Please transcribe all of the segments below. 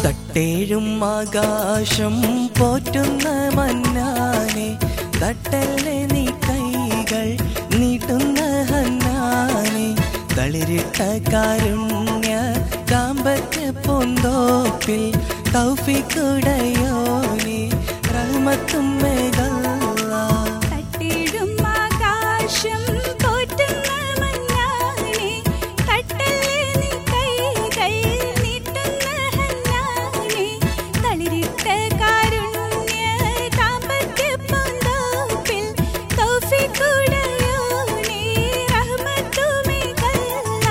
തട്ടേഴും ആകാശം പോറ്റുന്ന മന്നാനെ തട്ടല്ലേ നീ കൈകൾ നീട്ടുന്ന ഹന്നാനെ തളിരിട്ട കാരുണ്യ കാമ്പറ്റ് പൂന്തോപ്പിൽ തൗഫിക്കുടയോനെ റഹ്മത്തും മേഘല്ല തട്ടിടും ആകാശം പോറ്റുന്ന മഞ്ഞാനെ തട്ടല്ലേ നീ കൈകൾ നീട്ടുന്ന ഹന്നാനെ തളിരിട്ട കാരുണ്യ താമ്പത്യ പൂന്തോപ്പിൽ തൗഫീഖുടയോനെ റഹ്മത്തുമികല്ല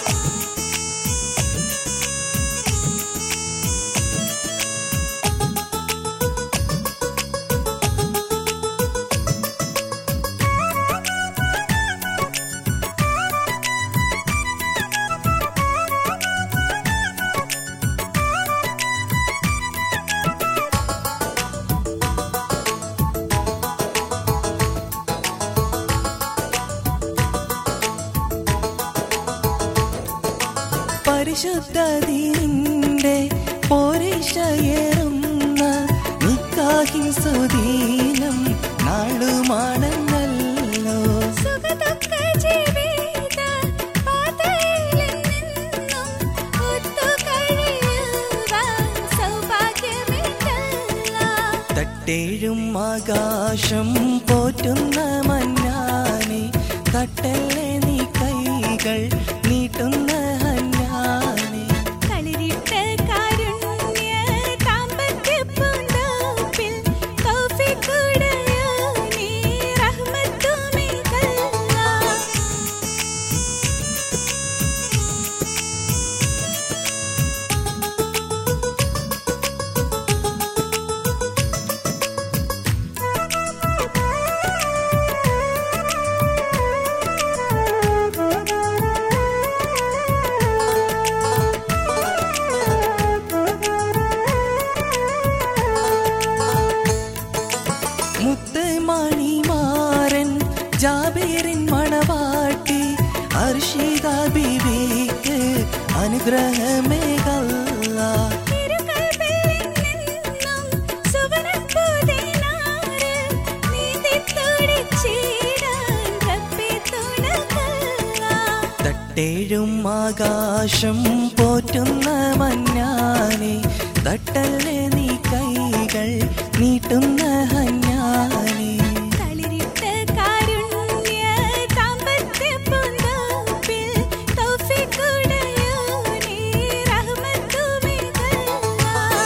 പരിശുദ്ധീന്റെ പോരിഷയേറുന്ന നിക്കാഹിൻ സുദീനം നാളുമാണല്ലോ സുഖദുഃഖ ജീവിത പാതയിൽ നിന്നും ഒത്തുകഴിയുവാൻ സൗഭാഗ്യമില്ല തട്ടേഴും ആകാശം പോറ്റുന്ന മന്നാനെ തട്ടല്ലേ നീ കൈകൾ നീട്ടുന്ന ഹന്നാനെ കളിരിട്ട കാരുണ്യ താമ്പത്യ പൂന്തോപ്പിൽ തൗഫീഖുടയോനെ റഹ്മത്തുമികല്ല മുത്ത് മണിമാരൻ ജാബീറിൻ മണവാട്ടി അർഷിത ബിബിക്ക് അനുഗ്രഹമേകല്ല തിരുകൽവിൽ നിന്നും സുവർണപ്പൂതിനാറ് നീതിത്തുടിച്ചിടാൻ റബ്ബേ തുണക്കല്ല. തട്ടേഴും ആകാശം പോറ്റുന്ന മഞ്ഞാനെ തട്ടല്ലേ നീ കൈകൾ നീട്ടുന്ന ഹഞ്ഞാനെ തളിരിട്ട കാരുണ്യ താമ്പത്യ പൂന്തോപ്പിൽ തൗഫീഖുടയോനെ റഹ്മത്തുമികല്ല.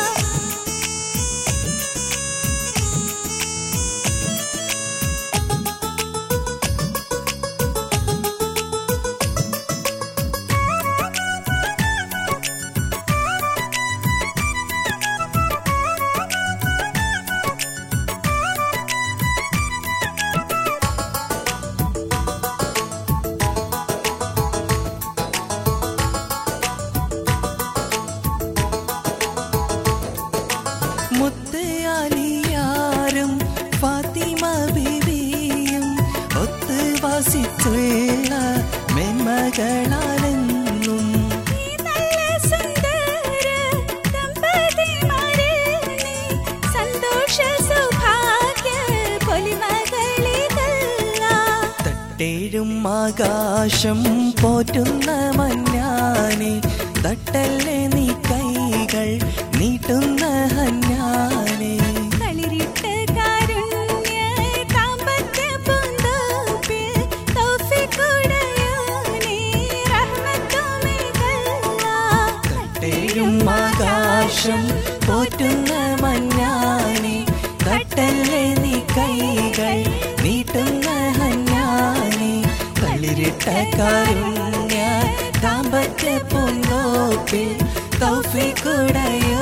മുത്ത് അലിയാരും ഫാത്തിമ ബിവിയും ഒത്ത് വസിച്ചുള്ള മെന്മകളാലെന്നും ഈ നല്ല സുന്ദര ദമ്പതിമാരിൽ നീ സന്തോഷ സൗഭാഗ്യ പൊലിമകളിതല്ല. തട്ടേഴും ആകാശം പോറ്റുന്ന മഞ്ഞാനെ തട്ടല്ലേ നീ കൈകൾ നീട്ടുന്ന ഹഞ്ഞാനെ തളിരിട്ട കാരുണ്യ താമ്പത്യ പൂന്തോപ്പിൽ തൗഫീഖുടയോനെ റഹ്മത്തുമികല്ല. തട്ടേഴും ആകാശം പോറ്റുന്ന മഞ്ഞാനെ തട്ടല്ലേ നീ കൈകൾ നീട്ടുന്ന ഹഞ്ഞാനെ തളിരിട്ട കാരുണ്യ ദാമ്പത്യ പൂന്തോപ്പിൽ തൗഫിക്കുടയോ